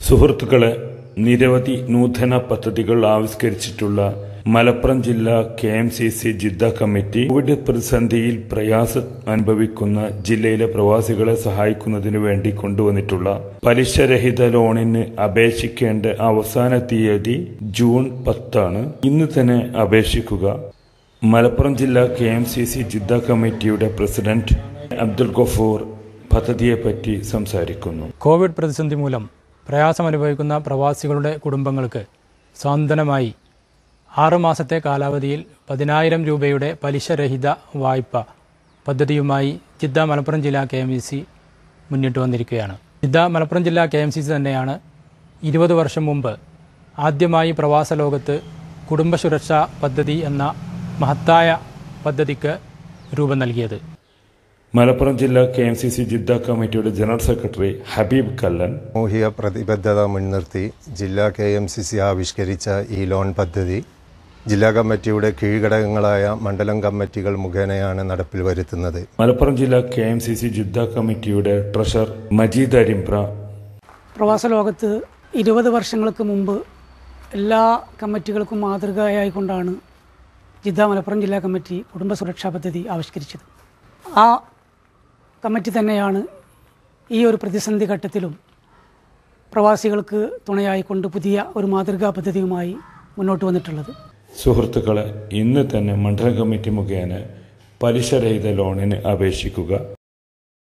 സുഹൃത്തുക്കളെ നിരവധി നൂതന പദ്ധതികൾ ആവിഷ്കരിച്ചിട്ടുള്ള മലപ്പുറം ജില്ലാ K M C C Jeddah committee covid പ്രതിസന്ധിയിൽ പ്രയാസം അനുഭവിക്കുന്ന ജില്ലയിലെ പ്രവാസികളെ സഹായിക്കുന്നതിനു വേണ്ടി കൊണ്ടുവന്നിട്ടുള്ള പലിശരഹിത ലോണിന് അപേക്ഷിക്കേണ്ട അവസാന തീയതി ജൂൺ പത്താണ് ഇന്ന് തന്നെ അപേക്ഷിക്കുക മലപ്പുറം ജില്ലാ K M C C Jeddah കമ്മിറ്റിയുടെ പ്രസിഡന്റ് അബ്ദുൽ ഗഫൂർ പദ്ധതിയെപ്പറ്റി സംസാരിക്കുന്നു കോവിഡ് പ്രതിസന്ധി മൂലം പ്രയാസമനുഭവിക്കുന്ന പ്രവാസികളുടെ കുടുംബങ്ങൾക്ക് സാന്ത്വനമായി ആറുമാസത്തെ കാലാവധിയിൽ പതിനായിരം രൂപയുടെ പലിശരഹിത വായ്പ പദ്ധതിയുമായി ജിദ്ദ മലപ്പുറം ജില്ലാ കെ എം സി മുന്നിട്ട് വന്നിരിക്കുകയാണ് ജിദ്ദ മലപ്പുറം ജില്ലാ കെ എം സി സി തന്നെയാണ് ഇരുപത് വർഷം മുമ്പ് ആദ്യമായി പ്രവാസ ലോകത്ത് കുടുംബ സുരക്ഷാ പദ്ധതി എന്ന മഹത്തായ പദ്ധതിക്ക് രൂപം നൽകിയത് മലപ്പുറം ജില്ലാ K M C C Jeddah കമ്മിറ്റിയുടെ ജനറൽ സെക്രട്ടറി ഹബീബ് കല്ലൻ സാമൂഹിക പ്രതിബദ്ധത മുൻനിർത്തി ജില്ലാ കെ എം സി സി ആവിഷ്കരിച്ച ഈ ലോൺ പദ്ധതി ജില്ലാ കമ്മിറ്റിയുടെ കീഴ്ഘടകങ്ങളായ മണ്ഡലം കമ്മിറ്റികൾ മുഖേനയാണ് നടപ്പിൽ വരുത്തുന്നത് മലപ്പുറം ജില്ലാ K M C C Jeddah കമ്മിറ്റിയുടെ ട്രഷറർ മജീദ് അരിമ്പ്ര പ്രവാസ ലോകത്ത് ഇരുപത് വർഷങ്ങൾക്ക് മുമ്പ് എല്ലാ കമ്മിറ്റികൾക്കും മാതൃകയായിക്കൊണ്ടാണ് ജിദ്ദ മലപ്പുറം ജില്ലാ കമ്മിറ്റി കുടുംബ സുരക്ഷാ പദ്ധതി ആവിഷ്കരിച്ചത് ആ കമ്മിറ്റി തന്നെയാണ് ഈ ഒരു പ്രതിസന്ധി ഘട്ടത്തിലും പ്രവാസികൾക്ക് തുണയായിക്കൊണ്ട് പുതിയ ഒരു മാതൃകാ പദ്ധതിയുമായി മുന്നോട്ട് വന്നിട്ടുള്ളത് സുഹൃത്തുക്കളെ ഇന്ന് തന്നെ മണ്ഡലം കമ്മിറ്റി മുഖേന പലിശരഹിത ലോണിന് അപേക്ഷിക്കുക